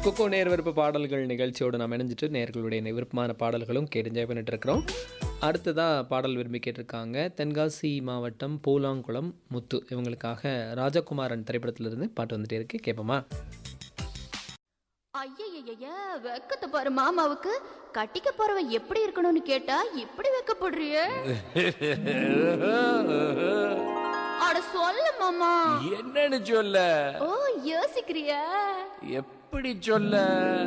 கொக்கோ நேர் விருப்ப பாடல்கள் நிகழ்ச்சியோடு நாம் இணைஞ்சிட்டு நேர்களுடைய விருப்பமான பாடல்களும் கேட்டு என்ஜாய் பண்ணிட்டு இருக்கிறோம் அடுத்ததாக பாடல் விரும்பி கேட்டிருக்காங்க தென்காசி மாவட்டம் பூலாங்குளம் முத்து இவங்களுக்காக ராஜகுமாரன் திரைப்படத்திலிருந்து பாட்டு வந்துட்டே இருக்கு கேட்போமா ஐயய்யய்ய வெக்கத்தை பாரு மாமாவுக்கு கட்டிக்க போறவன் எப்படி இருக்கணும்னு கேட்டா இப்படி வெக்கப்படுறியே அட சொல்லு மாமா என்னன்னு சொல்ல ஓ யோசிக்கிறியா எப்படி சொல்ல